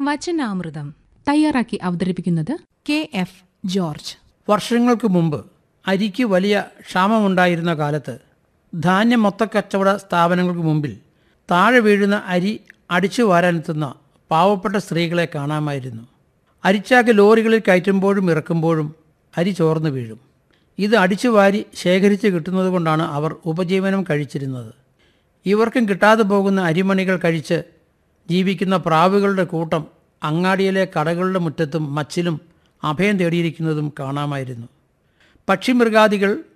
വചനാമൃതം തയ്യാറാക്കി അവതരിപ്പിക്കുന്നത് K F George വർഷങ്ങൾക്ക് മുമ്പ് അരിക്ക് വലിയ ക്ഷാമമുണ്ടായിരുന്ന കാലത്ത് ധാന്യ മൊത്തക്കച്ചവട സ്ഥാപനങ്ങൾക്ക് മുമ്പിൽ താഴെ വീഴുന്ന അരി അടിച്ചു വാരാനെത്തുന്ന പാവപ്പെട്ട സ്ത്രീകളെ കാണാമായിരുന്നു അരിച്ചാക്ക് ലോറികളിൽ കയറ്റുമ്പോഴും ഇറക്കുമ്പോഴും അരി ചോർന്നു വീഴും ഇത് അടിച്ചു വാരി ശേഖരിച്ച് കിട്ടുന്നത് കൊണ്ടാണ് അവർ ഉപജീവനം കഴിച്ചിരുന്നത് ഇവർക്കും കിട്ടാതെ പോകുന്ന അരിമണികൾ കഴിച്ച് ജീവിക്കുന്ന പ്രാവുകളുടെ കൂട്ടം അങ്ങാടിയിലെ കടകളുടെ മുറ്റത്തും മച്ചിലും അഭയം തേടിയിരിക്കുന്നതും കാണാമായിരുന്നു പക്ഷിമൃഗാദികൾ